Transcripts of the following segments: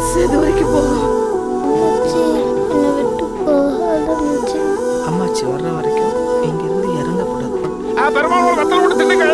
இது வரைக்கும் போகும் அம்மாச்சி என்னை விட்டு போகாத அம்மாச்சி அம்மாச்சி வர்ற வரைக்கும் இங்கிருந்து இறங்கக்கூடாது பெருமாள் ஒரு வெத்தலை விட்டு தின்னுங்க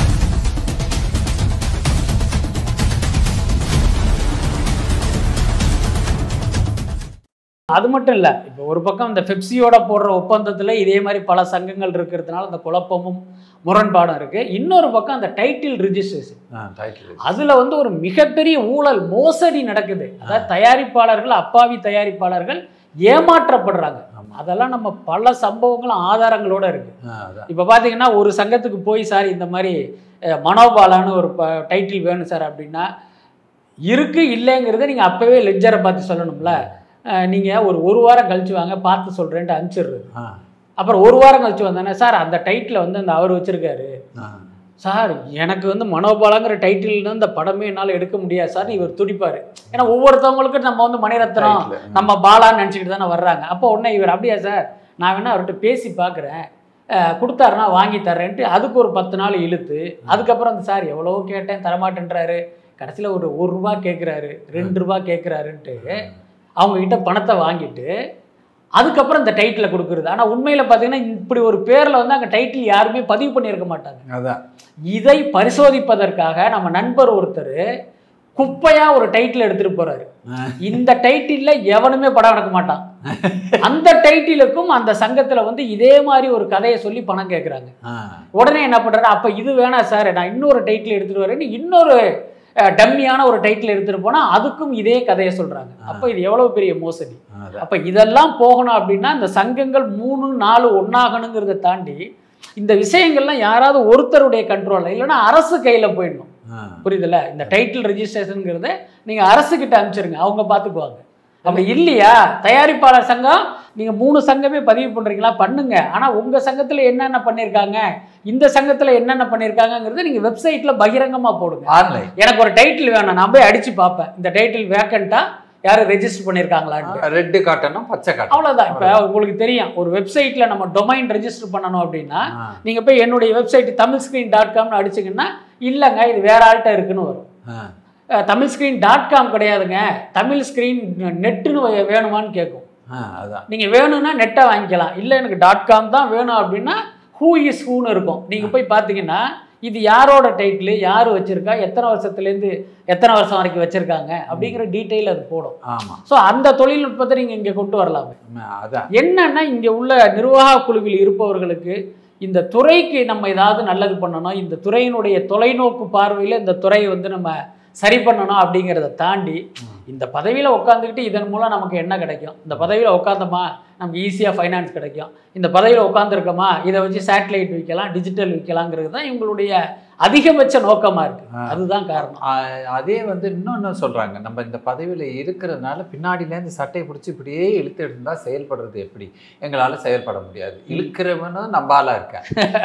அது மட்டும் இல்லை இப்போ ஒரு பக்கம் இந்த பெப்சியோட போடுற ஒப்பந்தத்தில் இதே மாதிரி பல சங்கங்கள் இருக்கிறதுனால அந்த குழப்பமும் முரண்பாடும் இருக்குது இன்னொரு பக்கம் அந்த டைட்டில் ரிஜிஸ்ட்ரேஷன் டைட்டில் அதில் வந்து ஒரு மிகப்பெரிய ஊழல் மோசடி நடக்குது அதாவது தயாரிப்பாளர்கள் அப்பாவி தயாரிப்பாளர்கள் ஏமாற்றப்படுறாங்க ஆமா. அதெல்லாம் நம்ம பல சம்பவங்களும் ஆதாரங்களோட இருக்கு அதான் இப்போ பார்த்தீங்கன்னா ஒரு சங்கத்துக்கு போய் சார் இந்த மாதிரி அஹ், மனோபாலான்னு ஒரு ப டைட்டில் வேணும் சார் அப்படின்னா இருக்கு இல்லைங்கிறத நீங்கள் அப்போவே லெஜரை பார்த்து சொல்லணும்ல நீங்கள் ஒரு ஒரு வாரம் கழிச்சு வாங்க பார்த்து சொல்கிறேன்ட்டு அனுப்பிச்சிடுறது ஆ, அப்புறம் ஒரு வாரம் கழிச்சு வந்தானே சார் அந்த டைட்டில் வந்து அந்த அவர் வச்சிருக்காரு ஆ, சார் எனக்கு வந்து மனோபாலங்கிற டைட்டில் தான் இந்த படமே என்னால் எடுக்க முடியாது சார் இவர் துடிப்பார் ஏன்னா ஒவ்வொருத்தவங்களுக்கும் நம்ம வந்து மணிரத்னம் title. ம். நம்ம பாலான்னு நினச்சிக்கிட்டு தானே வர்றாங்க அப்போ உடனே இவர் அப்படியா சார் நான் வேணா அவர்கிட்ட பேசி பார்க்குறேன் கொடுத்தாருன்னா வாங்கி தர்றேன்ட்டு அதுக்கு ஒரு பத்து நாள் இழுத்து அதுக்கப்புறம் அந்த சார் எவ்வளோ கேட்டேன் தரமாட்டேன்றாரு கடைசியில் ஒரு ஒரு ரூபா கேட்குறாரு ரெண்டு ரூபா கேட்குறாருன்ட்டு அவங்க கிட்ட பணத்தை வாங்கிட்டு அதுக்கப்புறம் இந்த டைட்டிலை கொடுக்குறது ஆனால் உண்மையில் பார்த்தீங்கன்னா இப்படி ஒரு பேரில் வந்து அங்கே டைட்டில் யாருமே பதிவு பண்ணியிருக்க மாட்டாங்க அதான் இதை பரிசோதிப்பதற்காக நம்ம நண்பர் ஒருத்தர் குப்பையா ஒரு டைட்டில் எடுத்துட்டு போறாரு ஆ. இந்த டைட்டில்ல எவனுமே படம் எடுக்க மாட்டான் அந்த டைட்டிலுக்கும் அந்த சங்கத்துல வந்து இதே மாதிரி ஒரு கதையை சொல்லி பணம் கேட்குறாங்க ஆ, உடனே என்ன பண்றாரு அப்ப இது வேணாம் சார் நான் இன்னொரு டைட்டில் எடுத்துட்டு வரேன்னு இன்னொரு அஹ், டம்மியான ஒரு டைட்டில் எடுத்துட்டு போனா அதுக்கும் இதே கதையை சொல்றாங்க அப்ப இது எவ்வளவு பெரிய மோசடி அதான் அப்ப இதெல்லாம் போகணும் அப்படின்னா இந்த சங்கங்கள் மூணு நாலு ஒன்னாகணுங்கிறத தாண்டி இந்த விஷயங்கள்லாம் யாராவது ஒருத்தருடைய கண்ட்ரோல்ல இல்லைன்னா அரசு கையில போயிடணும் ஆ, புரியுதுல்ல இந்த டைட்டில் ரெஜிஸ்ட்ரேஷனுங்கிறத நீங்க அரசு கிட்ட அனுப்பிச்சிருங்க அவங்க பார்த்துக்குவாங்க அப்படி இல்லையா தயாரிப்பாளர் சங்கம் நீங்க மூணு சங்கமே பதிவு பண்றீங்களா பண்ணுங்க ஆனா உங்க சங்கத்துல என்னென்ன பண்ணிருக்காங்க இந்த சங்கத்துல என்னென்ன பண்ணிருக்காங்கங்கிறத நீங்க வெப்சைட்ல பகிரங்கமா போடுங்க ஆன்லைன் எனக்கு ஒரு டைட்டில் வேணும் நான் போய் அடிச்சு பார்ப்பேன் இந்த டைட்டில் வேக்கண்டா யாரும் ரெஜிஸ்டர் பண்ணிருக்காங்களான்னு ரெட்டு காட்டணும் பச்சை காட்டணும் அவ்வளவுதான் இப்ப உங்களுக்கு தெரியும் ஒரு வெப்சைட்ல நம்ம டொமைன் ரெஜிஸ்டர் பண்ணணும் அப்படின்னா ஆ, நீங்க போய் என்னுடைய வெப்சைட் தமிழ் ஸ்கிரீன் டாட் காம்னு அடிச்சிங்கன்னா இல்லைங்க இது வேற ஆள்கிட்ட இருக்குன்னு வரும் ஆ, அஹ், தமிழ் ஸ்கிரீன் டாட் காம் கிடையாதுங்க தமிழ் ஸ்கிரீன் நெட்டுன்னு வே- வேணுமான்னு கேட்கும் ஆ, அதான் நீங்க வேணும்னா நெட்டை வாங்கிக்கலாம் இல்லை எனக்கு டாட் காம் தான் வேணும் அப்படின்னா ஹூ இஸ் ஹூன்னு இருக்கும் நீங்க போய் பார்த்தீங்கன்னா இது யாரோட டைட்டில் யார் வச்சிருக்கா எத்தனை வருஷத்துலேருந்து எத்தனை வருஷம் வரைக்கும் வச்சிருக்காங்க அப்படிங்கிற டீட்டெயில் அது போடும் ஆமா ஸோ அந்த தொழில்நுட்பத்தை நீங்க இங்க கொண்டு வரலாமே ஆமா, அதான் என்னன்னா இங்க உள்ள நிர்வாக குழுவில் இருப்பவர்களுக்கு இந்த துறைக்கு நம்ம ஏதாவது நல்லது பண்ணணும் இந்த துறையினுடைய தொலைநோக்கு பார்வையில் இந்த துறையை வந்து நம்ம சரி பண்ணணும் அப்படிங்கிறத தாண்டி இந்த பதவியில் உட்காந்துக்கிட்டு இதன் மூலம் நமக்கு என்ன கிடைக்கும் இந்த பதவியில் உட்காந்தோமா நமக்கு ஈஸியாக ஃபைனான்ஸ் கிடைக்கும் இந்த பதவியில் உட்காந்துருக்கோமா இதை வச்சு சேட்டலைட் விற்கலாம் டிஜிட்டல் விற்கலாங்கிறது தான் இவங்களுடைய அதிகபட்ச நோக்கமாக இருக்கு ஆ. அதுதான் காரணம் ஆ, அதே வந்து இன்னொன்னு சொல்றாங்க நம்ம இந்த பதவியில இருக்கிறதுனால பின்னாடியிலேருந்து சட்டையை பிடிச்சி இப்படியே இழுத்து எடுத்தா செயல்படுறது எப்படி எங்களால செயல்பட முடியாது இழுக்கிறவனும் நம்பாலா இருக்க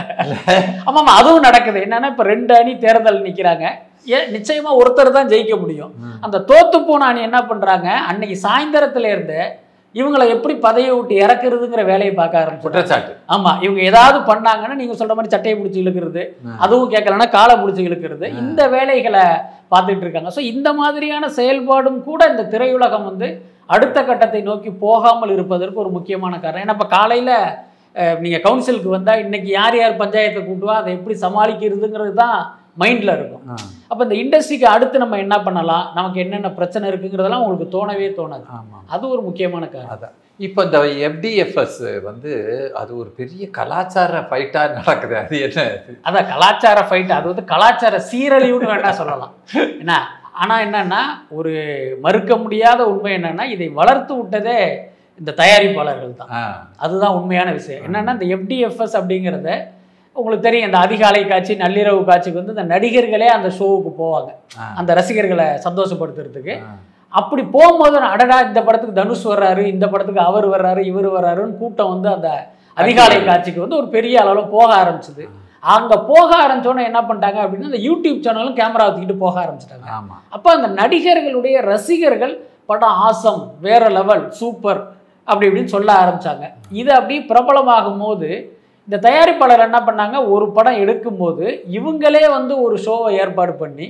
ஆமாம் அதுவும் நடக்குது என்னன்னா இப்போ ரெண்டு அணி தேர்தல் நிற்கிறாங்க ஏன் நிச்சயமா ஒருத்தர் தான் ஜெயிக்க முடியும் ம். அந்த தோத்து போன அணி என்ன பண்றாங்க அன்னைக்கு சாயந்தரத்துல இருந்து இவங்களை எப்படி பதவியை விட்டு இறக்குறதுங்கிற வேலையை பார்க்க ஆரம்பிச்சு குற்றச்சாட்டு ஆமா இவங்க ஏதாவது பண்ணாங்கன்னா நீங்க சொல்ற மாதிரி சட்டையை பிடிச்சி இழுக்கிறது ம். அதுவும் கேட்கலன்னா காலை பிடிச்சி இழுக்கிறது இந்த வேலைகளை பார்த்துட்டு இருக்காங்க ஸோ இந்த மாதிரியான செயல்பாடும் கூட இந்த திரையுலகம் வந்து அடுத்த கட்டத்தை நோக்கி போகாமல் இருப்பதற்கு ஒரு முக்கியமான காரணம் ஏன்னா இப்போ காலையில் நீங்கள் கவுன்சிலுக்கு வந்தால் இன்னைக்கு யார் யார் பஞ்சாயத்தை கூட்டுவா அதை எப்படி சமாளிக்கிறதுங்கிறது தான் மைண்டில் இருக்கும் ஆ, அப்போ இந்த இண்டஸ்ட்ரிக்கு அடுத்து நம்ம என்ன பண்ணலாம் நமக்கு என்னென்ன பிரச்சனை இருக்குங்கிறதெல்லாம் உங்களுக்கு தோணவே தோணாது ஆமா அது ஒரு முக்கியமான காரணம் அதான் இப்போ இந்த எஃப்டிஎஃப்எஸ் வந்து அது ஒரு பெரிய கலாச்சார ஃபைட்டா நடக்குது அது என்ன அது? அதான் கலாச்சார ஃபைட் அது வந்து கலாச்சார சீரழிவுன்னு வேணா சொல்லலாம் என்ன ஆனால் என்னன்னா ஒரு மறுக்க முடியாத உண்மை என்னன்னா இதை வளர்த்து விட்டதே இந்த தயாரிப்பாளர்கள் தான் ஆ, அதுதான் உண்மையான விஷயம் என்னன்னா இந்த எஃப்டிஎஃப்எஸ் அப்படிங்கிறத உங்களுக்கு தெரியும் இந்த அதிகாலை காட்சி நள்ளிரவு காட்சிக்கு வந்து இந்த நடிகர்களே அந்த ஷோவுக்கு போவாங்க ஆ, அந்த ரசிகர்களை சந்தோஷப்படுத்துறதுக்கு ஆ, அப்படி போகும்போது அடடா இந்த படத்துக்கு தனுஷ் வர்றாரு இந்த படத்துக்கு அவர் வர்றாரு இவர் வர்றாருன்னு கூட்டம் வந்து அந்த அதிகாலை காட்சிக்கு வந்து ஒரு பெரிய அளவில் போக ஆரம்பிச்சது அங்கே போக ஆரம்பிச்சோன்னே என்ன பண்ணிட்டாங்க அப்படின்னா இந்த யூடியூப் சேனலும் கேமரா வச்சுக்கிட்டு போக ஆரம்பிச்சிட்டாங்க ஆமா அப்போ அந்த நடிகர்களுடைய ரசிகர்கள் படம் ஆசம் வேற லெவல் சூப்பர் அப்படி இப்படின்னு சொல்ல ஆரம்பிச்சாங்க இது அப்படி பிரபலமாகும் போது இந்த தயாரிப்பாளர் என்ன பண்ணாங்க ஒரு படம் எடுக்கும்போது இவங்களே வந்து ஒரு ஷோவை ஏற்பாடு பண்ணி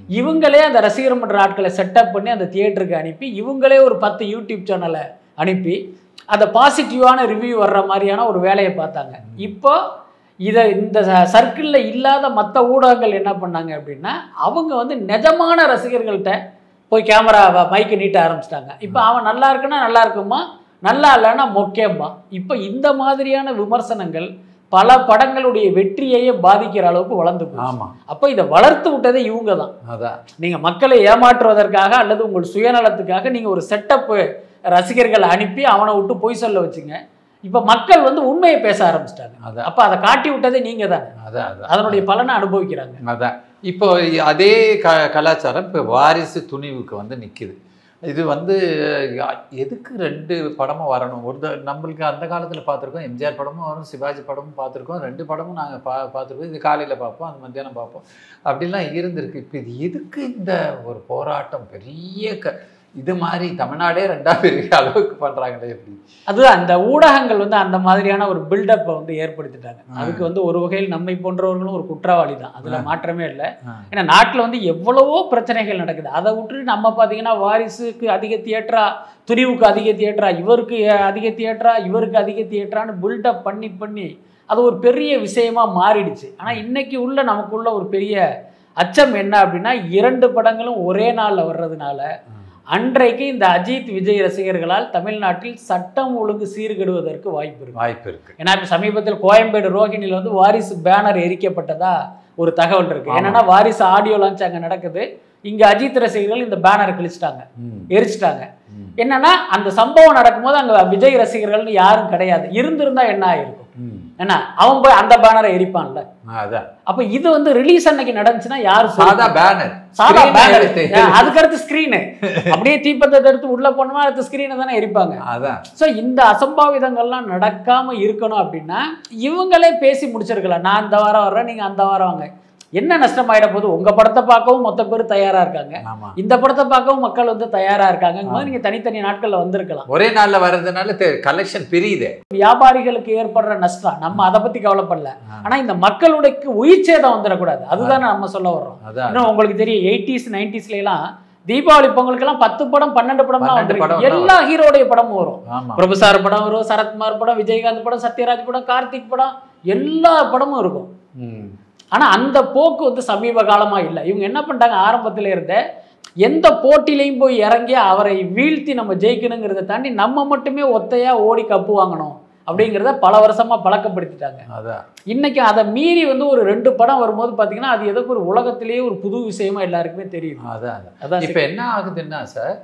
இவங்களே அந்த ரசிகர் மன்ற ஆட்களை செட்டப் பண்ணி அந்த தியேட்டருக்கு அனுப்பி இவங்களே ஒரு பத்து யூடியூப் சேனலை அனுப்பி அந்த பாசிட்டிவான ரிவ்யூ வர்ற மாதிரியான ஒரு வேலையை பார்த்தாங்க இப்போ இதை இந்த சர்க்கிளில் இல்லாத மற்ற ஊடகங்கள் என்ன பண்ணாங்க அப்படின்னா அவங்க வந்து நிஜமான ரசிகர்கள்ட்ட போய் கேமரா மைக்கு நீட்ட ஆரம்பிச்சிட்டாங்க இப்போ அவன் நல்லா இருக்குன்னா நல்லா இருக்குமா நல்லா இல்லைன்னா மொக்கேம்மா இப்போ இந்த மாதிரியான விமர்சனங்கள் பல படங்களுடைய வெற்றியையே பாதிக்கிற அளவுக்கு வளர்ந்து போச்சு ஆமா அப்போ இதை வளர்த்து விட்டதே இவங்க தான் அதான் நீங்கள் மக்களை ஏமாற்றுவதற்காக அல்லது உங்கள் சுயநலத்துக்காக நீங்கள் ஒரு செட்டப்பு ரசிகர்களை அனுப்பி அவனை விட்டு பொய் சொல்ல வச்சுங்க இப்போ மக்கள் வந்து உண்மையை பேச ஆரம்பிச்சிட்டாங்க அதான் அப்போ அதை காட்டி விட்டதே நீங்கள் தானே அதான் அதான் அதனுடைய பலனை அனுபவிக்கிறாங்க அதான் இப்போ அதே க கலாச்சாரம் இப்போ வாரிசு துணிவுக்கு வந்து நிக்குது இது வந்து அஹ், எதுக்கு ரெண்டு படமும் வரணும் ஒரு த- நம்மளுக்கு அந்த காலத்தில் பார்த்துருக்கோம் எம்ஜிஆர் படமும் வரும் சிவாஜி படமும் பார்த்துருக்கோம் ரெண்டு படமும் நாங்கள் பா பார்த்துருக்கோம் இது காலையில் பார்ப்போம் அது மத்தியானம் பார்ப்போம் அப்படிலாம் இருந்திருக்கு இப்போ இது எதுக்கு இந்த ஒரு போராட்டம் பெரிய க இது மாதிரி தமிழ்நாடே ரெண்டா பெரிய அளவுக்கு பண்ணுறாங்களே எப்படி அது அந்த ஊடகங்கள் வந்து அந்த மாதிரியான ஒரு பில்டப்பை வந்து ஏற்படுத்திட்டாங்க ஆ. அதுக்கு வந்து ஒரு வகையில் நம்மை போன்றவர்களும் ஒரு குற்றவாளி தான் அதுல ஆ. மாற்றமே இல்லை ஆ. ஏன்னா நாட்டில் வந்து எவ்வளவோ பிரச்சனைகள் நடக்குது அதை விட்டுட்டு நம்ம பார்த்தீங்கன்னா வாரிசுக்கு அதிக தியேட்டரா துணிவுக்கு அதிக தியேட்டரா இவருக்கு அதிக தியேட்டரா இவருக்கு அதிக தியேட்டரான்னு பில்டப் பண்ணி பண்ணி அது ஒரு பெரிய விஷயமா மாறிடுச்சு ஆனால் இன்னைக்கு உள்ள நமக்குள்ள ஒரு பெரிய அச்சம் என்ன அப்படின்னா இரண்டு படங்களும் ஒரே நாளில் வர்றதுனால அன்றைக்கு இந்த அஜித் விஜய் ரசிகர்களால் தமிழ்நாட்டில் சட்டம் ஒழுங்கு சீர்கெடுவதற்கு வாய்ப்பு இருக்கு வாய்ப்பு இருக்கு ஏன்னா இப்போ சமீபத்தில் கோயம்பேடு ரோஹிணியில் வந்து வாரிசு பேனர் எரிக்கப்பட்டதா ஒரு தகவல் இருக்கு ஆமா. என்னன்னா வாரிசு ஆடியோ லான்ச் அங்கே நடக்குது இங்க அஜித் ரசிகர்கள் இந்த பேனரை கிழிச்சிட்டாங்க ம், எரிச்சிட்டாங்க ம், என்னன்னா அந்த சம்பவம் நடக்கும்போது அங்க விஜய் ரசிகர்கள்னு யாரும் கிடையாது இருந்திருந்தா என்ன ஆயிருக்கும் ம். என்ன அவன் போய் அந்த பேனரை எரிப்பான்ல அதான் அப்ப இது வந்து ரிலீஸ் அன்னைக்கு நடந்துச்சுன்னா யாரு சாதா பேனர் சாதா பேனர் எடுத்து. அதுக்கு அடுத்து ஸ்கிரீனு அப்படியே தீப்பந்தத்தை எடுத்து உள்ள போனோமா அடுத்து ஸ்கிரீனை தானே எரிப்பாங்க அதான் ஸோ இந்த அசம்பாவிதங்கள்லாம் நடக்காம இருக்கணும் அப்படின்னா இவங்களே பேசி முடிச்சிருக்கலாம் நான் இந்த வாரம் வர்றேன் நீங்க அந்த வாரம் வாங்க என்ன நஷ்டமாயிட போகுது உங்க படத்தை பார்க்கவும் மொத்த பேர் தயாரா இருக்காங்க ஆமா இந்த படத்தை பார்க்கவும் மக்கள் வந்து தயாரா இருக்காங்க போது நீங்க தனித்தனி நாட்கள்ல வந்திருக்கலாம் ஒரே நாள்ல வர்றதுனால கலெக்ஷன் பிரியுதே வியாபாரிகளுக்கு ஏற்படுற நஷ்டம் நம்ம அதை பத்தி கவலைப்படல ஆனா இந்த மக்களுடைய உயிர் சேதம் வந்துடக்கூடாது அதுதானே நம்ம சொல்ல வர்றோம் அதான் இன்னும் உங்களுக்கு தெரியும் எயிட்டிஸ் நைன்டிஸ்ல எல்லாம் தீபாவளி பொங்கலுக்கெல்லாம் பத்து படம் பன்னெண்டு படம்லாம் 12 படம் வந்துருக்கு எல்லா ஹீரோடைய படமும் வரும் ஆமா பிரபுசார் படம் வரும் சரத்குமார் படம் விஜயகாந்த் படம் சத்யராஜ் படம் கார்த்திக் படம் எல்லா படமும் இருக்கும் ம். ஆனா அந்த போக்கு வந்து சமீப காலமா இல்லை இவங்க என்ன பண்ணிட்டாங்க ஆரம்பத்துல இருந்தே எந்த போட்டிலையும் போய் இறங்கி அவரை வீழ்த்தி நம்ம ஜெயிக்கணுங்கிறத தாண்டி நம்ம மட்டுமே ஒத்தையா ஓடி கப்பு வாங்கணும் அப்படிங்கிறத பல வருஷமா பழக்கப்படுத்திட்டாங்க அதான் இன்னைக்கு அதை மீறி வந்து ஒரு ரெண்டு படம் வரும்போது பாத்தீங்கன்னா அது ஏதோ ஒரு உலகத்திலேயே ஒரு புது விஷயமா எல்லாருக்குமே தெரியுது அதான் அதான் அதான் இப்போ என்ன ஆகுதுன்னா சார்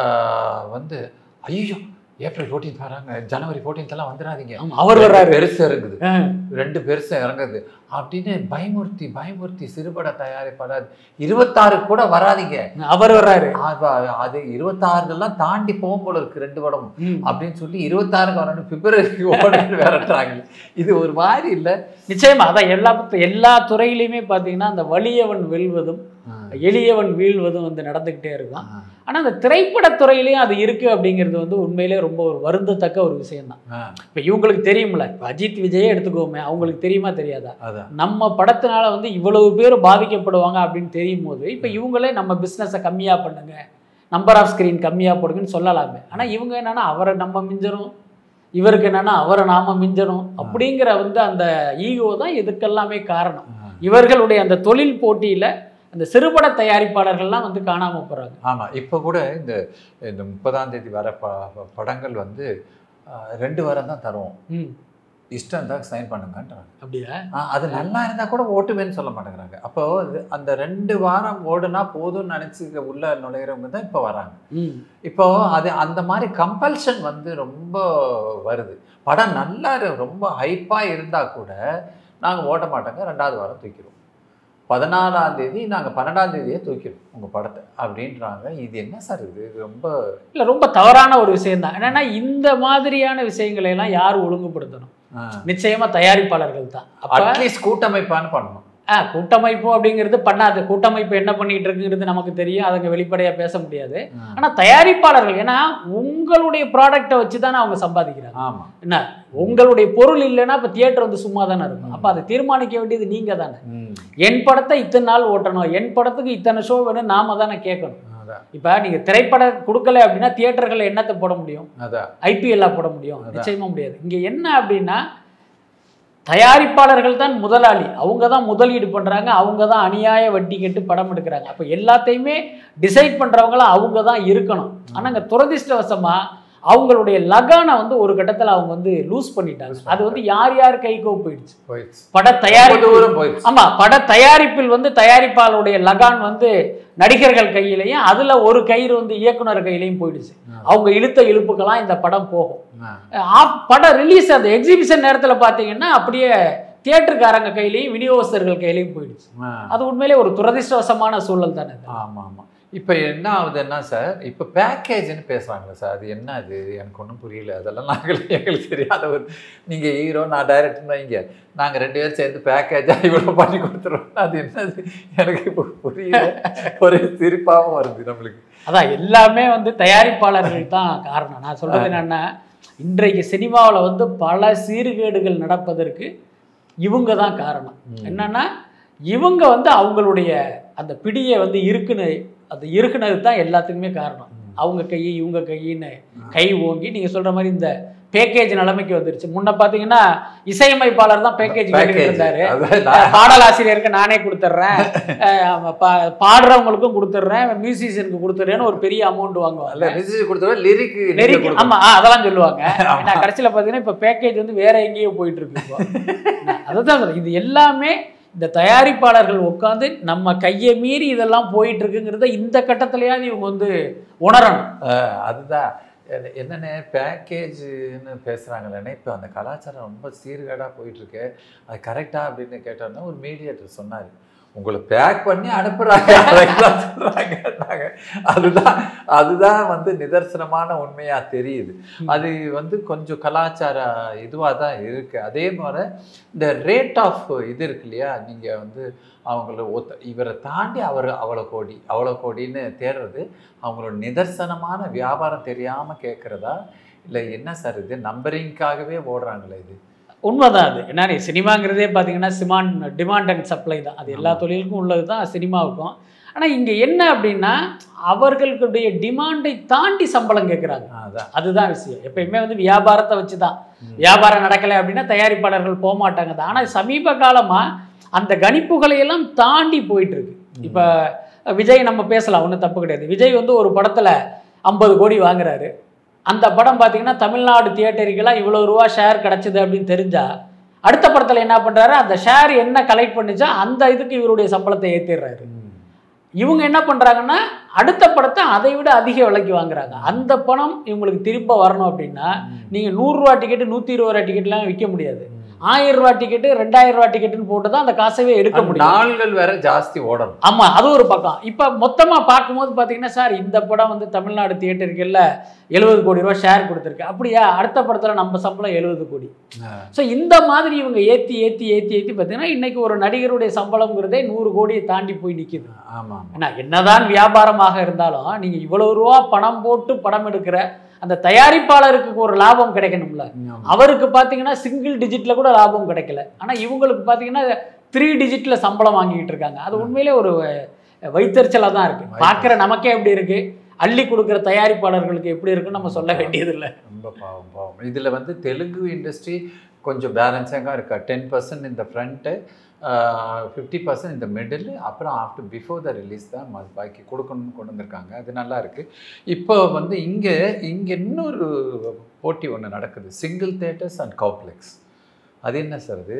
ஆஹ் வந்து ஐயோ ஏப்ரல் 14th வராங்க ஜனவரி 14th எல்லாம் வந்துடாதீங்க ஆமா, அவர் வர்றாரு பெருசு இருக்குது ஆ. ரெண்டு பெருசு இறங்குது அப்படின்னு பயமுறுத்தி பயமுறுத்தி சிறுபட தயாரிப்பாளர் இருபத்தாறு கூட வராதீங்க அவர் வர்றாரு அது- அது இருபத்தாறுலாம் தாண்டி போகும் போல இருக்கு ரெண்டு படம் ம். அப்படின்னு சொல்லி இருபத்தாறுக்கு வரணும் பிப்ரவரி ஓடன்னு விரட்டுறாங்க இது ஒரு மாதிரி இல்லை நிச்சயமா அதான் எல்லா எல்லா துறையிலையுமே பார்த்தீங்கன்னா அந்த வலியவன் வெல்வதும் எளியவன் வீழ்வதும் வந்து நடந்துக்கிட்டே இருக்கும் ஆனால் அந்த திரைப்படத்துறையிலையும் அது இருக்கு அப்படிங்கிறது வந்து உண்மையிலே ரொம்ப ஒரு வருந்தத்தக்க ஒரு விஷயம்தான் இப்போ இவங்களுக்கு தெரியும்ல இப்போ அஜித் விஜயே எடுத்துக்கோமே அவங்களுக்கு தெரியுமா தெரியாதா அதான் நம்ம படத்தினால வந்து இவ்வளவு பேர் பாதிக்கப்படுவாங்க அப்படின்னு தெரியும் போது இப்போ இவங்களே நம்ம பிஸ்னஸை கம்மியாக பண்ணுங்க நம்பர் ஆஃப் ஸ்க்ரீன் கம்மியாக போடுங்கன்னு சொல்லலாமே ஆனால் இவங்க என்னன்னா அவரை நம்ம மிஞ்சணும் இவருக்கு என்னன்னா அவரை நாம மிஞ்சணும் அப்படிங்கிற வந்து அந்த ஈகோ தான் இதுக்கெல்லாமே காரணம் இவர்களுடைய அந்த தொழில் போட்டியில அந்த சிறுபட தயாரிப்பாளர்கள்லாம் வந்து காணாம போறாங்க ஆமா இப்போ கூட இந்த இந்த முப்பதாம் தேதி வர ப ப- படங்கள் வந்து ஆஹ், ரெண்டு வாரம் தான் தருவோம் ம் இஷ்டம் இருந்தால் சைன் பண்ணுங்கன்றாங்க அப்படியா ஆ, அது நல்லா இருந்தா கூட ஓட்டுவேன்னு சொல்ல மாட்டேங்கிறாங்க அப்போ இது- அந்த ரெண்டு வாரம் ஓடுனா போதும்னு நினைச்சு உள்ள நுழையிறவங்க தான் இப்போ வராங்க ம் இப்போ அது அந்த மாதிரி கம்பல்ஷன் வந்து ரொம்ப வருது படம் நல்லா இரு- ரொம்ப ஹைப்பாக இருந்தால் கூட நாங்கள் ஓட்ட மாட்டோங்க ரெண்டாவது வாரம் தூக்கிடுவோம் பதினாலாம் தேதி நாங்கள் பன்னெண்டாம் தேதியே தூக்கிடுவோம் உங்கள் படத்தை அப்படின்றாங்க இது என்ன சார் இது இது ரொம்ப இல்ல ரொம்ப தவறான ஒரு விஷயம் தான் என்னன்னா இந்த மாதிரியான விஷயங்களை எல்லாம் யார் ஒழுங்குபடுத்தணும் நிச்சயமா தயாரிப்பாளர்கள் தான் அப்ப அட்லீஸ்ட் கூட்டமைப்பான்னு பண்ணணும் ஆ கூட்டமைப்பு அப்படிங்கிறது பண்ணாது கூட்டமைப்பு என்ன பண்ணிட்டு இருக்குங்கிறது நமக்கு தெரியும் அதுங்க வெளிப்படையாக பேச முடியாது ஆனால் தயாரிப்பாளர்கள் ஏன்னா உங்களுடைய ப்ராடக்டை வச்சு தானே அவங்க சம்பாதிக்கிறாங்க ஆமா என்ன உங்களுடைய பொருள் இல்லைன்னா இப்போ தியேட்டர் வந்து சும்மா தானே இருக்கும் அப்போ அதை தீர்மானிக்க வேண்டியது நீங்கள் தானே ம். என் படத்தை இத்தனை நாள் ஓட்டணும் என் படத்துக்கு இத்தனை ஷோ வேணும் நாம தானே கேட்கணும் அதான் இப்போ நீங்கள் திரைப்படம் கொடுக்கல அப்படின்னா தியேட்டர்களில் என்னத்தை போட முடியும் அதான் ஐபிஎல்லா போட முடியும் அதான். நிச்சயமா முடியாது இங்கே என்ன அப்படின்னா தயாரிப்பாளர்கள் தான் முதலாளி அவங்க தான் முதலீடு பண்ணுறாங்க அவங்க தான் அநியாய வட்டி கட்டு படம் எடுக்கிறாங்க அப்போ எல்லாத்தையுமே டிசைட் பண்ணுறவங்களாம் அவங்க தான் இருக்கணும் ஆனால் இங்கே துரதிர்ஷ்டவசமாக அவங்களுடைய லகானை வந்து ஒரு கட்டத்தில் அவங்க வந்து லூஸ் பண்ணிட்டாங்க அது வந்து யார் யார் கைக்கோ போயிடுச்சு போயிடுச்சு பட ரொம்ப தயாரிப்பு தூரம் போயிடுச்சு ஆமா பட தயாரிப்பில் வந்து தயாரிப்பாளருடைய லகான் வந்து நடிகர்கள் கையிலையும் அதுல ஒரு கயிறு வந்து இயக்குனர் கையிலையும் போயிடுச்சு அவங்க இழுத்த இழுப்புக்கெல்லாம் இந்த படம் போகும் ஆ. ஆப் படம் ரிலீஸ் அந்த எக்ஸிபிஷன் நேரத்துல பாத்தீங்கன்னா அப்படியே தியேட்டருக்காரங்க கையிலையும் விநியோகஸ்தர்கள் கையிலையும் போயிடுச்சு ஆ. அது உண்மையிலே ஒரு துரதிர்ஷ்டவசமான சூழல் தானே இது. ஆமா ஆமா இப்போ என்ன ஆகுதுன்னா சார் இப்போ பேக்கேஜ்னு பேசுறாங்களே சார் அது என்ன அது எனக்கு ஒன்றும் புரியல அதெல்லாம் நாங்கள் எங்களுக்கு தெரியாத ஒரு நீங்க ஹீரோ நான் டைரக்டர்னா இங்க நாங்க ரெண்டு பேரும் சேர்ந்து பேக்கேஜாக இவ்வளோ பண்ணி கொடுத்துருவோம் அது என்னது எனக்கு இப்போ புரியல ஒரு சிரிப்பாகவும் வருது நம்மளுக்கு அதான் எல்லாமே வந்து தயாரிப்பாளர்கள் தான் காரணம் நான் சொல்றது என்னன்னா இன்றைக்கு சினிமாவில் வந்து பல சீர்கேடுகள் நடப்பதற்கு இவங்க தான் காரணம் என்னன்னா இவங்க வந்து அவங்களுடைய அந்த பிடியை வந்து இருக்குன்னு அந்த இருக்குனது தான் எல்லாத்துக்குமே காரணம் அவங்க கை இவங்க கையின்னு கை ஓங்கி நீங்க சொல்ற மாதிரி இந்த பேக்கேஜ் நிலைமைக்கு வந்துருச்சு முன்ன பாத்தீங்கன்னா இசையமைப்பாளர் தான் பேக்கேஜ் கேட்டுக்கிட்டு இருந்தாரு அதான் நான் அஹ் பாடலாசிரியருக்கு நானே கொடுத்துட்றேன் அஹ் பா- பாடுறவங்களுக்கும் கொடுத்துட்றேன் மியூசிஷியனுக்கு கொடுத்துட்றேன்னு ஒரு பெரிய அமௌண்ட் வாங்குவாங்க அல்ல ரிஜிஸ்டர் கொடுத்தவரை லிரிக்கு லிரிக் ஆமா ஆ, அதெல்லாம் சொல்லுவாங்க ஏன்னா கடைசியில பாத்தீங்கன்னா இப்ப பேக்கேஜ் வந்து வேற எங்கேயோ போயிட்டு இருக்கு இப்போ நான் அதுதான் சொல்றேன் இது எல்லாமே இந்த தயாரிப்பாளர்கள் உட்காந்து நம்ம கையை மீறி இதெல்லாம் போயிட்டு இருக்குங்கிறத இந்த கட்டத்திலயாவது இவங்க வந்து உணரணும் ஆஹ் அதுதான் என்ன- என்னண்ணே பேக்கேஜ்னு பேசுகிறாங்களேண்ணே இப்போ அந்த கலாச்சாரம் ரொம்ப சீர்கேடாக போயிட்டுருக்கு அது கரெக்டா அப்படின்னு கேட்டோன்னா ஒரு மீடியேட்டர் சொன்னார் உங்களை பேக் பண்ணி அனுப்புகிறாங்க அதைத்தான் சொல்றாங்கன்னாங்க. அதுதான் அதுதான் வந்து நிதர்சனமான உண்மையாக தெரியுது அது வந்து கொஞ்சம் கலாச்சார இதுவாக தான் இருக்குது அதே மாதிரி இந்த ரேட் ஆஃப் இது இருக்கு இல்லையா நீங்கள் வந்து அவங்கள ஒத்த இவரை தாண்டி அவர் அவ்வளோ கோடி அவ்வளோ கோடின்னு தேடுறது அவங்களோட நிதர்சனமான வியாபாரம் தெரியாமல் கேட்குறதா இல்லை என்ன சார் இது நம்பரிங்காகவே ஓடுறாங்களே இது உண்மைதான் அது என்ன நீ சினிமாங்கிறதே பார்த்தீங்கன்னா சிமான் டிமாண்ட் அண்ட் சப்ளை தான் அது எல்லா தொழிலுக்கும் உள்ளது தான் சினிமாவுக்கும் ஆனால் இங்கே என்ன அப்படின்னா அவர்களுடைய டிமாண்டை தாண்டி சம்பளம் கேட்குறாங்க அதான் அதுதான் விஷயம் எப்பயுமே வந்து வியாபாரத்தை வச்சு தான் வியாபாரம் நடக்கலை அப்படின்னா தயாரிப்பாளர்கள் போக மாட்டாங்க தான் ஆனால் சமீப காலமாக அந்த கணிப்புகளை எல்லாம் தாண்டி போயிட்டு இருக்கு இப்போ விஜய் நம்ம பேசலாம் ஒன்றும் தப்பு கிடையாது விஜய் வந்து ஒரு படத்தில் ஐம்பது கோடி வாங்குறாரு அந்த படம் பார்த்தீங்கன்னா தமிழ்நாடு தியேட்டருக்கெல்லாம் இவ்வளோ ரூபா ஷேர் கிடச்சிது அப்படின்னு தெரிஞ்சா அடுத்த படத்தில் என்ன பண்ணுறாரு அந்த ஷேர் என்ன கலெக்ட் பண்ணிச்சோ அந்த இதுக்கு இவருடைய சம்பளத்தை ஏற்றிடுறாரு இவங்க என்ன பண்ணுறாங்கன்னா அடுத்த படத்தை அதை விட அதிக விலைக்கு வாங்குறாங்க அந்த பணம் இவங்களுக்கு திரும்ப வரணும் அப்படின்னா நீங்கள் நூறுரூவா டிக்கெட்டு நூற்றி இருபது ரூபா டிக்கெட்லாம் விற்க முடியாது ஆயிரம் ரூபா டிக்கெட்டு ரெண்டாயிரம் ரூபா டிக்கெட்டுன்னு போட்டு தான் அந்த காசவே எடுக்க அந்த முடியும் நாள்கள் வேற ஜாஸ்தி ஓடணும் ஆமா அது ஒரு பக்கம் இப்போ மொத்தமா பார்க்கும்போது பார்த்தீங்கன்னா சார் இந்த படம் வந்து தமிழ்நாடு தியேட்டருக்குள்ள எழுபது கோடி ரூபா ஷேர் கொடுத்துருக்கு அப்படியா அடுத்த படத்துல நம்ம சம்பளம் எழுபது கோடி ஸோ இந்த மாதிரி இவங்க ஏத்தி ஏத்தி ஏத்தி ஏத்தி பார்த்தீங்கன்னா இன்னைக்கு ஒரு நடிகருடைய சம்பளம்ங்கிறதே நூறு கோடியை தாண்டி போய் நிக்குது ஆமா ஏன்னா என்னதான் வியாபாரமாக இருந்தாலும் நீங்க இவ்வளவு ரூபா பணம் போட்டு படம் எடுக்கிற அந்த தயாரிப்பாளருக்கு ஒரு லாபம் கிடைக்கணும்ல ஆமா. அவருக்கு பார்த்தீங்கன்னா சிங்கிள் டிஜிட்ல கூட லாபம் கிடைக்கல ஆனா இவங்களுக்கு பார்த்தீங்கன்னா த்ரீ டிஜிட்ல சம்பளம் வாங்கிட்டு இருக்காங்க அது உண்மையிலே ஒரு வைத்தறிச்சலாக தான் இருக்கு பார்க்குற நமக்கே எப்படி இருக்கு அள்ளி கொடுக்குற தயாரிப்பாளர்களுக்கு எப்படி இருக்குன்னு நம்ம சொல்ல வேண்டியதில்லை ரொம்ப பாவம் பாவம் இதில் வந்து தெலுங்கு இண்டஸ்ட்ரி கொஞ்சம் பேலன்ஸாக இருக்கா டென் பர்சன்ட் இந்த ஃப்ரண்ட்டு ஃபிஃப்டி பர்சன்ட் இந்த மிடில் அப்புறம் ஆஃப்டர் பிஃபோர் த ரிலீஸ் தான் ம- பாக்கி கொடுக்கணும்னு கொண்டு வந்திருக்காங்க அது நல்லா இருக்கு இப்போ வந்து இங்கே இங்கே இன்னொரு போட்டி ஒன்று நடக்குது சிங்கிள் தேட்டர்ஸ் அண்ட் காம்ப்ளெக்ஸ் அது என்ன சார் அது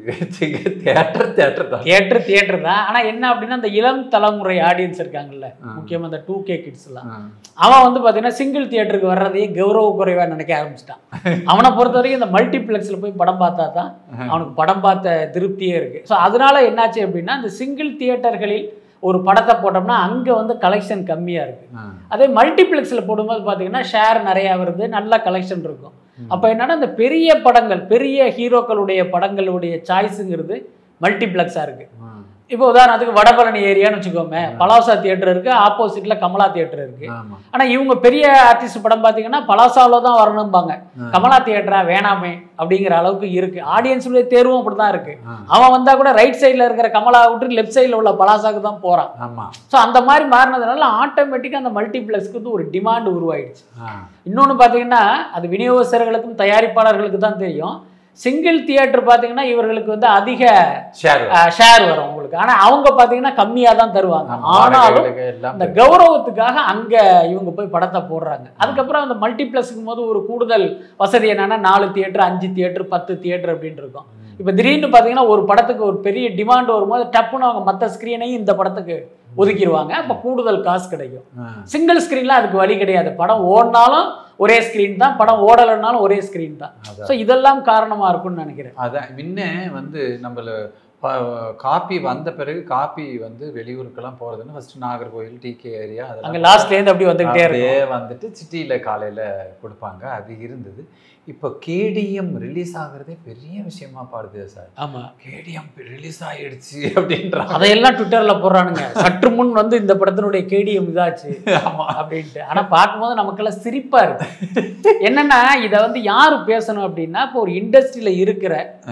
தேட்டர் தேட்டர் தான் தியேட்டர் தியேட்டர் தான் ஆனா என்ன அப்படின்னா இந்த இளம் தலைமுறை ஆடியன்ஸ் இருக்காங்கல்ல ஆ. முக்கியமா இந்த டூ கே கிட்ஸ்லாம் ஆ. அவன் வந்து பார்த்தீங்கன்னா சிங்கிள் தியேட்டருக்கு வர்றதையே கௌரவ குறைவாக நினைக்க ஆரம்பிச்சிட்டான் அவனை பொறுத்த வரைக்கும் இந்த மல்டிப்ளெக்ஸில் போய் படம் பார்த்தா தான் அவனுக்கு படம் பார்த்த திருப்தியே இருக்கு ஸோ அதனால என்னாச்சு அப்படின்னா இந்த சிங்கிள் தியேட்டர்களில் ஒரு படத்தை போட்டோம்னா அங்கே வந்து கலெக்ஷன் கம்மியாக இருக்கு ஆ. அதே மல்டிப்ளெக்ஸில் போடும்போது பார்த்தீங்கன்னா ஷேர் நிறையா வருது நல்ல கலெக்ஷன் இருக்கும் அப்போ என்னன்னா இந்த பெரிய படங்கள் பெரிய ஹீரோக்களுடைய படங்களுடைய சாய்ஸுங்கிறது மல்டிப்ளெக்ஸாக இருக்குது ஆ. இப்போ உதாரணத்துக்கு வடபழனி ஏரியான்னு வச்சுக்கோமே பலாசா தியேட்டர் இருக்கு ஆப்போசிட்ல கமலா தியேட்டர் இருக்கு ஆமா ஆனா இவங்க பெரிய ஆர்டிஸ்ட் படம் பாத்தீங்கன்னா பலாசாவில் தான் வரணும்பாங்க ஆ. கமலா தியேட்டரா வேணாமே அப்படிங்கிற அளவுக்கு இருக்கு ஆடியன்ஸுடைய தேர்வும் அப்படிதான் இருக்கு ஆ. அவன் வந்தா கூட ரைட் சைடுல இருக்கிற கமலா விட்டு லெஃப்ட் சைடுல உள்ள பலாசாக்கு தான் போறான் ஆமா ஸோ அந்த மாதிரி மாறினதுனால ஆட்டோமேட்டிக்காக அந்த மல்டிப்ளெக்ஸ்க்கு வந்து ஒரு டிமாண்ட் உருவாயிடுச்சு ஆ. இன்னொன்று பார்த்தீங்கன்னா அது விநியோகஸ்தர்களுக்கும் தயாரிப்பாளர்களுக்கு தான் தெரியும் சிங்கிள் தியேட்டர் பார்த்தீங்கன்னா இவர்களுக்கு வந்து அதிக ஷேர் ஷேர் வரும் உங்களுக்கு ஆனால் அவங்க பார்த்தீங்கன்னா கம்மியாக தான் தருவாங்க ஆனாலும் வாடகைகளுக்கு எல்லாம் அந்த கௌரவத்துக்காக அங்கே இவங்க போய் படத்தை போடுறாங்க அதுக்கப்புறம் அந்த மல்டிப்ளெக்ஸுக்கும் போது ஒரு கூடுதல் வசதி என்னன்னா நாலு தியேட்டர் அஞ்சு தியேட்டர் பத்து தியேட்டர் அப்படின்னு இருக்கும் இப்போ திடீர்னு பார்த்தீங்கன்னா ஒரு படத்துக்கு ஒரு பெரிய டிமாண்ட் வரும்போது டப்புன்னு அவங்க மற்ற ஸ்க்ரீனையும் இந்த படத்துக்கு ஒதுக்கிடுவாங்க அப்போ கூடுதல் காசு கிடைக்கும் ஆ. சிங்கிள் ஸ்க்ரீனில் அதுக்கு வழி கிடையாது படம் ஓடினாலும் ஒரே ஸ்க்ரீன் தான் படம் ஓடலைன்னாலும் ஒரே ஸ்க்ரீன் தான் அதான். ஸோ இதெல்லாம் காரணமாக இருக்கும்னு நினைக்கிறேன் அதான் முன்ன வந்து நம்மள காப்பி வந்த பிறகு காப்பி வந்து வெளியூருக்கெல்லாம் போறதுன்னு ஃபர்ஸ்ட் நாகர்கோவில் டிகே ஏரியா அங்கே அதெல்லாம் லாஸ்ட்லேருந்து அப்படி வந்துகிட்டே இருக்கும் அப்படியே வந்துட்டு சிட்டியில் காலையில் கொடுப்பாங்க அது இருந்தது இப்போ கேடிஎம் ரிலீஸ் ஆகுறதே பெரிய விஷயமா பாடுது சார் ஆமாம் கேடிஎம் ரிலீஸ் ஆயிடுச்சு அப்படின்றாங்க அதையெல்லாம் ட்விட்டரில் போடுறானுங்க சற்று முன் வந்து இந்த படத்தினுடைய கேடிஎம் இதாச்சு ஆமா அப்படின்ட்டு ஆனால் பார்க்கும்போது நமக்கெல்லாம் சிரிப்பா இருக்கு என்னன்னா இதை வந்து யார் பேசணும் அப்படின்னா இப்போ ஒரு இண்டஸ்ட்ரியில் இருக்கிற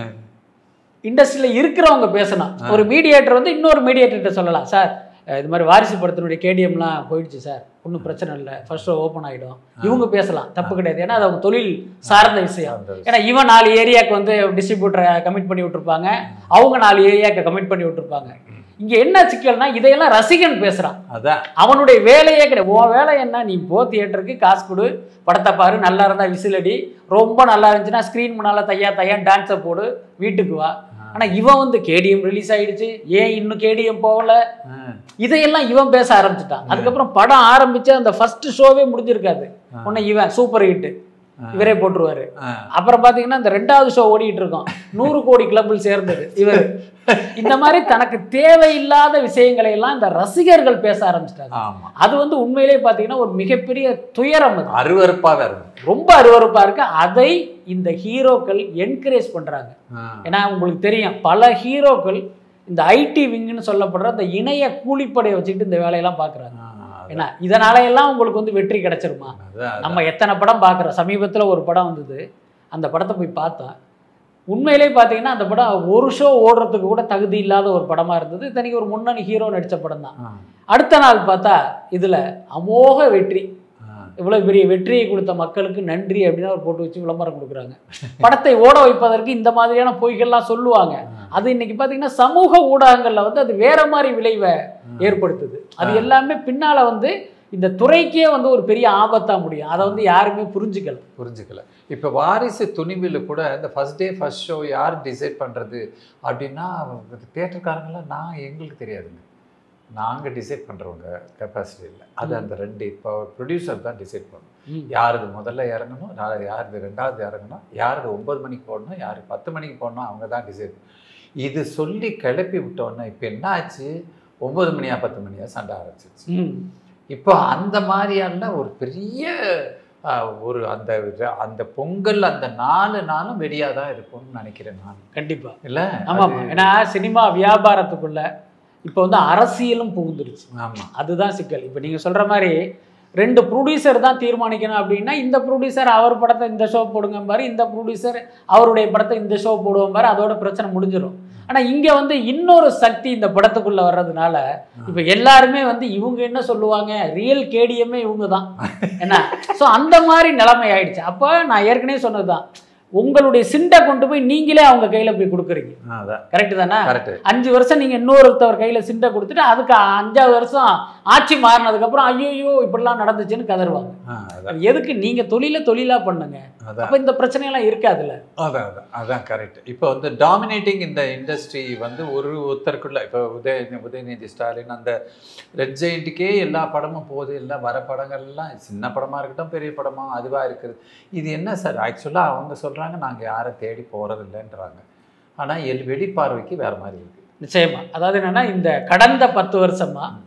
இண்டஸ்ட்ரியில் இருக்கிறவங்க பேசணும் ஒரு மீடியேட்டர் வந்து இன்னொரு மீடியேட்டர்கிட்ட சொல்லலாம் சார் அஹ் இது மாதிரி வாரிசு படத்தினுடைய கேடிஎம்லாம் போயிடுச்சு சார் ஒன்றும் பிரச்சனை இல்லை ஃபர்ஸ்ட் ஷோ ஓப்பன் ஆகிடும் இவங்க பேசலாம் தப்பு கிடையாது ஏன்னா அது அவங்க தொழில் சார்ந்த விஷயம் அந்த ஏன்னா இவன் நாலு ஏரியாவுக்கு வந்து டிஸ்ட்ரிபியூட்டரை கமிட் பண்ணி விட்டுருப்பாங்க அவங்க நாலு ஏரியாவுக்கு கமிட் பண்ணி விட்டுருப்பாங்க இங்கே என்ன சிக்கல்னா இதையெல்லாம் ரசிகன் பேசுகிறான் அதான் அவனுடைய வேலையே கிடையாது உன் வேலை என்ன நீ போ தியேட்டருக்கு காசு கொடு படத்தை பாரு நல்லா இருந்தா விசில் அடி ரொம்ப நல்லா இருந்துச்சுன்னா ஸ்க்ரீன் முன்னால் தையா தையா டான்ஸை போடு வீட்டுக்கு வா ஆனால் இவன் வந்து கேடிஎம் ரிலீஸ் ஆயிடுச்சு ஏன் இன்னும் கேடிஎம் போகல ஆ. இதையெல்லாம் இவன் பேச ஆரம்பிச்சிட்டான் அதுக்கப்புறம் படம் ஆரம்பிச்சு அந்த ஃபர்ஸ்ட் ஷோவே முடிஞ்சிருக்காது உடனே இவன் சூப்பர் ஹிட் இவரே போட்டுருவாரு ஆ. அப்புறம் பாத்தீங்கன்னா இந்த ரெண்டாவது ஷோ ஓடிட்டு இருக்கோம் நூறு கோடி கிளப்பில் சேர்ந்தது இவர் இந்த மாதிரி தனக்கு தேவையில்லாத விஷயங்களை எல்லாம் இந்த ரசிகர்கள் பேச ஆரம்பிச்சிட்டாங்க ஆமா அது வந்து உண்மையிலே பார்த்தீங்கன்னா ஒரு மிகப்பெரிய துயரம் அது அருவருப்பா வேற இருக்கு. ரொம்ப அருவருப்பா இருக்கு அதை இந்த ஹீரோக்கள் என்கரேஜ் பண்றாங்க ஆ. ஏன்னா உங்களுக்கு தெரியும் பல ஹீரோக்கள் இந்த ஐடி விங்குன்னு சொல்லப்படுற அந்த இணைய கூலிப்படையை வச்சுக்கிட்டு இந்த வேலையெல்லாம் பார்க்குறாங்க ஆ, அதான், ஏன்னா இதனால எல்லாம் உங்களுக்கு வந்து வெற்றி கிடைச்சிருமா அதான், நம்ம எத்தனை படம் பார்க்குறோம் சமீபத்தில் ஒரு படம் வந்தது அந்த படத்தை போய் பார்த்தோம் உண்மையிலே பார்த்தீங்கன்னா அந்த படம் ஒரு ஷோ ஓடுறதுக்கு கூட தகுதி இல்லாத ஒரு படமாக இருந்தது இத்தனைக்கு ஒரு முன்னணி ஹீரோ நடித்த படம் தான் ஆ, அடுத்த நாள் பார்த்தா இதில் அமோக வெற்றி ஆ. இவ்வளோ பெரிய வெற்றியை கொடுத்த மக்களுக்கு நன்றி அப்படின்னு அவர் போட்டு வச்சு விளம்பரம் கொடுக்குறாங்க படத்தை ஓட வைப்பதற்கு இந்த மாதிரியான பொய்கள்லாம் சொல்லுவாங்க அது இன்னைக்கு பார்த்தீங்கன்னா சமூக ஊடகங்களில் வந்து அது வேற மாதிரி விளைவை ஏற்படுத்துது அது எல்லாமே பின்னால் வந்து இந்த துறைக்கே வந்து ஒரு பெரிய ஆபத்தாக முடியும் அதை வந்து யாருமே புரிஞ்சுக்கல புரிஞ்சுக்கல இப்போ வாரிசு துணிவில் கூட இந்த ஃபர்ஸ்ட் டே ஃபர்ஸ்ட் ஷோ யார் டிசைட் பண்ணுறது அப்படின்னா தேட்டருக்காரங்களாம் நான் எங்களுக்கு தெரியாதுங்க நாங்கள் டிசைட் பண்ணுறவங்க கெப்பாசிட்டி இல்லை அது அந்த ரெண்டு இப்போ ப்ரொடியூசர் தான் டிசைட் பண்ணணும் ம். யாருது முதல்ல இறங்கணும் நான் யாருது ரெண்டாவது இறங்கணும் யாருது ஒன்பது மணிக்கு போடணும் யார் பத்து மணிக்கு போடணும் அவங்க தான் டிசைட் இது சொல்லி கிளப்பி விட்டோன்னே இப்போ என்ன ஆச்சு ஒன்பது மணியா பத்து மணியா சண்டை ஆரம்பிச்சிருச்சு ம் இப்போ அந்த மாதிரியான ஒரு பெரிய ஆஹ், ஒரு அந்த அந்த பொங்கல் அந்த நாலு நாளும் வெடியாக தான் இருக்கும்னு நினைக்கிறேன் நான் கண்டிப்பாக இல்லை ஆமாம் ஏன்னா சினிமா வியாபாரத்துக்குள்ள இப்போ வந்து அரசியலும் புகுந்துருச்சு ஆமாம் அதுதான் சிக்கல் இப்போ நீங்கள் சொல்கிற மாதிரி ரெண்டு ப்ரொடியூசர் தான் தீர்மானிக்கணும் அப்படின்னா இந்த ப்ரொடியூசர் அவர் படத்தை இந்த ஷோ போடுங்க பாரு இந்த ப்ரொடியூசர் அவருடைய படத்தை இந்த ஷோ போடுவோம் பாரு அதோட பிரச்சனை முடிஞ்சிடும் ஆனால் இங்கே வந்து இன்னொரு சக்தி இந்த படத்துக்குள்ளே வர்றதுனால இப்போ எல்லாருமே வந்து இவங்க என்ன சொல்லுவாங்க ரியல் கேடிஎம்மே இவங்க தான் என்ன ஸோ அந்த மாதிரி நிலைமை ஆயிடுச்சு அப்போ நான் ஏற்கனவே சொன்னது தான் உங்களுடைய சிண்டை கொண்டு போய் நீங்களே அவங்க கையில் போய் கொடுக்குறீங்க அதான் கரெக்டு தானே கரெக்டு அஞ்சு வருஷம் நீங்கள் இன்னொருத்தவர் கையில் சிண்டை கொடுத்துட்டு அதுக்கு அஞ்சாவது வருஷம் ஆட்சி மாறினதுக்கப்புறம் ஐயோ இப்படிலாம் நடந்துச்சுன்னு கதறுவாங்க அதான் எதுக்கு நீங்கள் தொழிலை தொழிலாக பண்ணுங்க அதான் அப்போ இந்த பிரச்சனையெல்லாம் இருக்காதுல்ல அதான் அதான் அதான் கரெக்ட் இப்போ வந்து டாமினேட்டிங் இந்த இண்டஸ்ட்ரி வந்து ஒரு ஒருத்தருக்குள்ள இப்போ உதய உதயநிதி ஸ்டாலின் அந்த ரெட் ஜெயிண்ட்டுக்கே எல்லா படமும் போகுது எல்லாம் வர படங்கள்லாம் சின்ன படமாக இருக்கட்டும் பெரிய படமாக அதுவாக இருக்குது இது என்ன சார் ஆக்சுவலாக அவங்க சொல்கிறாங்க நாங்கள் யாரை தேடி போகிறது இல்லைன்றாங்க ஆனால் எல் வெளிப்பார்வைக்கு வேறு மாதிரி இருக்குது நிச்சயமா அதாவது என்னன்னா இந்த கடந்த பத்து வருஷமா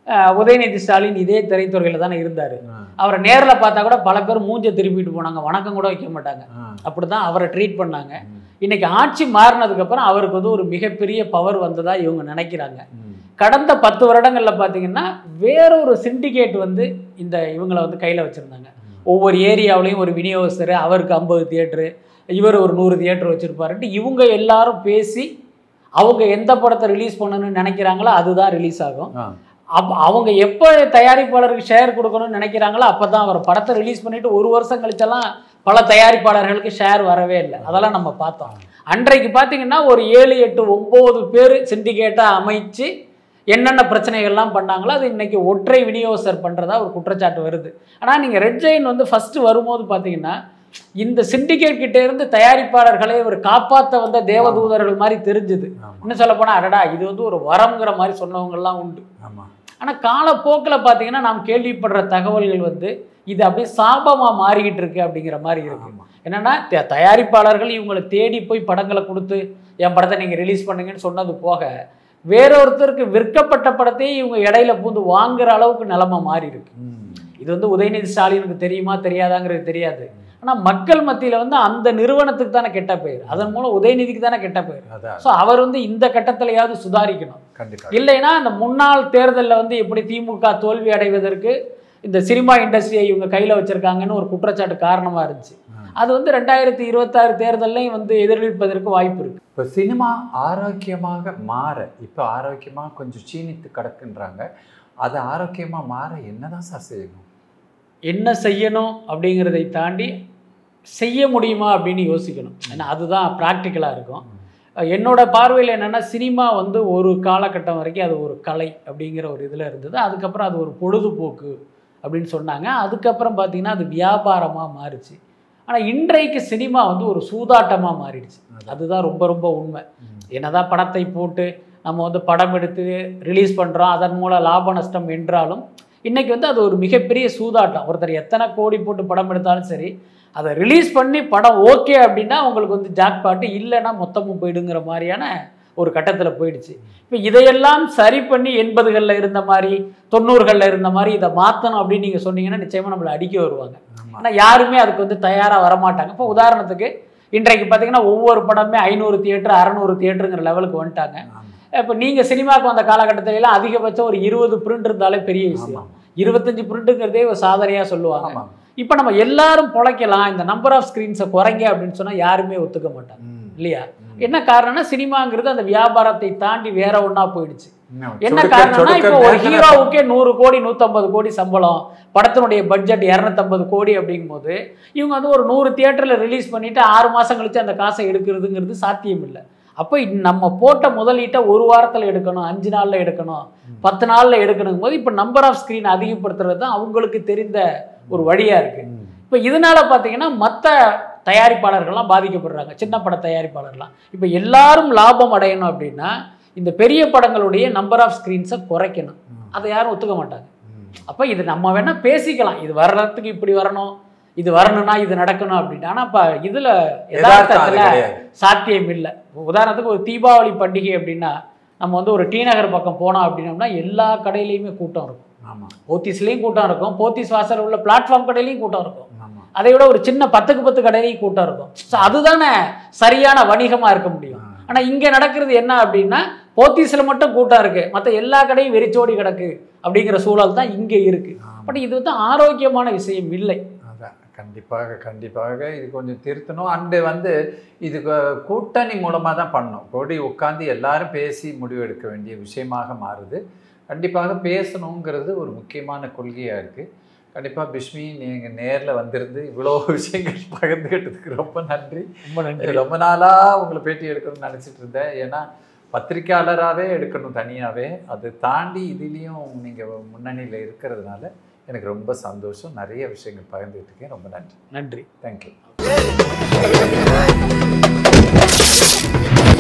அஹ், உதயநிதி ஸ்டாலின் இதே திரைத்துறையில் தானே இருந்தார் ஆ, அவரை நேரில் பார்த்தா கூட பல பேர் மூஞ்ச திருப்பிட்டு போனாங்க வணக்கம் கூட வைக்க மாட்டாங்க ஆ, அப்படி தான் அவரை ட்ரீட் பண்ணாங்க ம், இன்னைக்கு ஆட்சி மாறினதுக்கப்புறம் அவருக்கு வந்து ஒரு மிகப்பெரிய பவர் வந்ததா இவங்க நினைக்கிறாங்க ம். கடந்த பத்து வருடங்களில் பார்த்தீங்கன்னா வேறொரு சிண்டிகேட் வந்து இந்த இவங்களை வந்து கையில் வச்சுருந்தாங்க ஒவ்வொரு ஏரியாவிலையும் ஒரு விநியோகஸ்தர் அவருக்கு ஐம்பது தியேட்டரு இவர் ஒரு நூறு தியேட்டர் வச்சுருப்பாருன்ட்டு இவங்க எல்லாரும் பேசி அவங்க எந்த படத்தை ரிலீஸ் பண்ணணும்னு நினைக்கிறாங்களோ அதுதான் ரிலீஸ் ஆகும் ஆ, அப் அவங்க எப்போ தயாரிப்பாளருக்கு ஷேர் கொடுக்கணும்னு நினைக்கிறாங்களோ அப்போ தான் அவர் படத்தை ரிலீஸ் பண்ணிட்டு ஒரு வருஷம் கழிச்செல்லாம் பல தயாரிப்பாளர்களுக்கு ஷேர் வரவே இல்லை அதெல்லாம் நம்ம பார்த்தோம் அன்றைக்கு பார்த்தீங்கன்னா ஒரு ஏழு எட்டு ஒம்பது பேர் சிண்டிகேட்டாக அமைச்சு என்னென்ன பிரச்சனைகள்லாம் பண்ணாங்களோ அது இன்னைக்கு ஒற்றை விநியோகஸ்தர் பண்ணுறதா ஒரு குற்றச்சாட்டு வருது ஆனால் நீங்கள் ரெட் ஜெயின் வந்து ஃபஸ்ட்டு வரும்போது பார்த்தீங்கன்னா இந்த சிண்டிகேட் கிட்ட இருந்து தயாரிப்பாளர்களை ஒரு காப்பாற்ற வந்த தேவதூதர்கள் மாதிரி தெரிஞ்சுது ஆமா, இன்னும் சொல்ல போனால் அடடா இது வந்து ஒரு வரம்ங்கிற மாதிரி சொன்னவங்கலாம் உண்டு ஆமா. ஆனால் காலப்போக்கில் பார்த்தீங்கன்னா நாம் கேள்விப்படுற தகவல்கள் வந்து இது அப்படியே சாபமாக மாறிக்கிட்டு இருக்கு அப்படிங்கிற மாதிரி இருக்கு ஆமா. என்னன்னா த- தயாரிப்பாளர்கள் இவங்களை தேடி போய் படங்களை கொடுத்து என் படத்தை நீங்கள் ரிலீஸ் பண்ணுங்கன்னு சொன்னது போக வேறொருத்தருக்கு விற்கப்பட்ட படத்தையே இவங்க இடையில பூந்து வாங்குற அளவுக்கு நிலைமை மாறி இருக்கு ம், இது வந்து உதயநிதி ஸ்டாலினுக்கு தெரியுமா தெரியாதாங்கிறது தெரியாது ஆனால் மக்கள் மத்தியில் வந்து அந்த நிறுவனத்துக்கு தானே கெட்ட பெயர் அதன் மூலம் உதயநிதிக்கு தானே கெட்ட பெயர் அதான் ஸோ அவர் வந்து இந்த கட்டத்திலையாவது சுதாரிக்கணும் கண்டிப்பா இல்லைன்னா அந்த முன்னாள் தேர்தலில் வந்து எப்படி திமுக தோல்வி அடைவதற்கு இந்த சினிமா இண்டஸ்ட்ரியை இவங்க கையில் வச்சிருக்காங்கன்னு ஒரு குற்றச்சாட்டு காரணமாக இருந்துச்சு ஆ. அது வந்து ரெண்டாயிரத்தி இருபத்தாறு தேர்தல்லையும் வந்து எதிரொலிப்பதற்கு வாய்ப்பு இருக்கு இப்போ சினிமா ஆரோக்கியமாக மாற இப்போ ஆரோக்கியமாக கொஞ்சம் சீனித்து கிடக்குன்றாங்க அது ஆரோக்கியமாக மாற என்னதான் சார் செய்யணும் என்ன செய்யணும் அப்படிங்கிறதை தாண்டி செய்ய முடியுமா அப்படின்னு யோசிக்கணும் ஏன்னா அதுதான் ப்ராக்டிக்கலாக இருக்கும் என்னோட பார்வையில் என்னென்னா சினிமா வந்து ஒரு காலகட்டம் வரைக்கும் அது ஒரு கலை அப்படிங்கிற ஒரு இதில் இருந்தது அதுக்கப்புறம் அது ஒரு பொழுதுபோக்கு அப்படின்னு சொன்னாங்க அதுக்கப்புறம் பார்த்தீங்கன்னா அது வியாபாரமாக மாறுச்சு ஆனால் இன்றைக்கு சினிமா வந்து ஒரு சூதாட்டமாக மாறிடுச்சு அதுதான் ரொம்ப ரொம்ப உண்மை என்னதான் படத்தை போட்டு நம்ம வந்து படம் எடுத்து ரிலீஸ் பண்ணுறோம் அதன் மூலம் லாப நஷ்டம் என்றாலும் இன்னைக்கு வந்து அது ஒரு மிகப்பெரிய சூதாட்டம் ஒருத்தர் எத்தனை கோடி போட்டு படம் எடுத்தாலும் சரி அதை ரிலீஸ் பண்ணி படம் ஓகே அப்படின்னா உங்களுக்கு வந்து ஜாக்பாட்டு இல்லைன்னா மொத்தமும் போயிடுங்கிற மாதிரியான ஒரு கட்டத்தில் போயிடுச்சு இப்போ இதையெல்லாம் சரி பண்ணி எண்பதுகளில் இருந்த மாதிரி தொண்ணூறுகளில் இருந்த மாதிரி இதை மாற்றணும் அப்படின்னு நீங்கள் சொன்னீங்கன்னா நிச்சயமாக நம்மளை அடிக்க வருவாங்க ஆமா. ஆனால் யாருமே அதுக்கு வந்து தயாராக வரமாட்டாங்க இப்போ உதாரணத்துக்கு இன்றைக்கு பார்த்தீங்கன்னா ஒவ்வொரு படமே ஐநூறு தியேட்டர் அறநூறு தியேட்டருங்கிற லெவலுக்கு வந்துட்டாங்க ஆமா. இப்போ நீங்கள் சினிமாவுக்கு வந்த காலகட்டத்துல எல்லாம் அதிகபட்சம் ஒரு இருபது பிரிண்ட் இருந்தாலே பெரிய ஆமா. விஷயம் இருபத்தஞ்சு பிரிண்ட்டுங்கிறதே ஒரு சாதனையாக சொல்லுவாங்க ஆமா. இப்போ நம்ம எல்லாரும் பொழைக்கலாம் இந்த நம்பர் ஆஃப் ஸ்க்ரீன்ஸை குறைங்க அப்படின்னு சொன்னால் யாருமே ஒத்துக்க மாட்டாங்க ம். இல்லையா ம். என்ன காரணம்னா சினிமாங்கிறது அந்த வியாபாரத்தை தாண்டி வேற ஒன்றா போயிடுச்சு இன்னும் என்ன சொடுக்க- காரணம்னா சொடுக்க இப்போ ஒரு நேரத்துல- ஹீரோவுக்கே நூறு கோடி நூற்றம்பது கோடி சம்பளம் படத்தினுடைய பட்ஜெட் இரநூத்தம்பது கோடி அப்படிங்கும்போது இவங்க வந்து ஒரு நூறு தியேட்டரில் ரிலீஸ் பண்ணிட்டு ஆறு மாதம் கழிச்சு அந்த காசை எடுக்கிறதுங்கிறது சாத்தியம் இல்லை அப்போ நம்ம போட்ட முதலீட்டை ஒரு வாரத்தில் எடுக்கணும் அஞ்சு நாளில் எடுக்கணும் பத்து நாளில் எடுக்கணும் போது இப்போ நம்பர் ஆஃப் ஸ்க்ரீன் அதிகப்படுத்துறது தான் அவங்களுக்கு தெரிந்த ஒரு வழியாக இருக்குது ம். இப்போ இதனால பார்த்தீங்கன்னா மற்ற தயாரிப்பாளர்கள்லாம் பாதிக்கப்படுறாங்க சின்ன பட தயாரிப்பாளர்லாம் இப்போ எல்லாரும் லாபம் அடையணும் அப்படின்னா இந்த பெரிய படங்களுடைய நம்பர் ஆஃப் ஸ்க்ரீன்ஸை குறைக்கணும் ம். அதை யாரும் ஒத்துக்க மாட்டாங்க ம். அப்போ இது நம்ம வேணால் பேசிக்கலாம் இது வர்றதுக்கு இப்படி வரணும் இது வரணும்னா இது நடக்கணும் அப்படின்னு ஆனால் இப்போ இதில் யதார்த்தம் அது யதார்த்தத்தில் கிடையாது. சாத்தியம் இல்லை உதாரணத்துக்கு ஒரு தீபாவளி பண்டிகை அப்படின்னா நம்ம வந்து ஒரு டி நகர் பக்கம் போனோம் அப்படின்னோம்னா எல்லா கடையிலையுமே கூட்டம் இருக்கும் ஆமா போத்தீஸ்லேயும் கூட்டம் இருக்கும் போத்தீஸ் வாசல் உள்ள பிளாட்ஃபார்ம் கடையிலையும் கூட்டம் இருக்கும் ஆமா அதை விட ஒரு சின்ன பத்துக்கு பத்து கடையிலையும் கூட்டம் இருக்கும் ஸோ அதுதானே சரியான வணிகமாக இருக்க முடியும் ஆ. ஆனால் இங்கே நடக்கிறது என்ன அப்படின்னா போத்தீஸில் மட்டும் கூட்டம் இருக்குது மற்ற எல்லா கடையும் வெறிச்சோடி கிடக்கு அப்படிங்கிற சூழல் தான் இங்கே இருக்குது ஆமா. பட் இது வந்து ஆரோக்கியமான விஷயம் இல்லை அதான் கண்டிப்பாக கண்டிப்பாக இது கொஞ்சம் திருத்தணும் அண்டு வந்து இது கு- கூட்டணி மூலமாக தான் பண்ணணும் கூடி உட்காந்து எல்லாரும் பேசி முடிவெடுக்க வேண்டிய விஷயமாக மாறுது கண்டிப்பாக பேசணுங்கிறது ஒரு முக்கியமான கொள்கையாக இருக்குது கண்டிப்பாக பிஸ்மி நீங்கள் நேரில் வந்திருந்து இவ்வளோ விஷயங்கள் பகிர்ந்துக்கிட்டதுக்கு ரொம்ப நன்றி ரொம்ப நன்றி ரொம்ப நாளாக உங்களை பேட்டி எடுக்கணும்னு நினச்சிட்டு இருந்தேன் ஏன்னா பத்திரிக்கையாளராகவே எடுக்கணும் தனியாகவே அதை தாண்டி இதுலேயும் நீங்கள் முன்னணியில் இருக்கிறதுனால எனக்கு ரொம்ப சந்தோஷம் நிறைய விஷயங்கள் பகிர்ந்துட்டு இருக்கேன் ரொம்ப நன்றி நன்றி தேங்க்யூ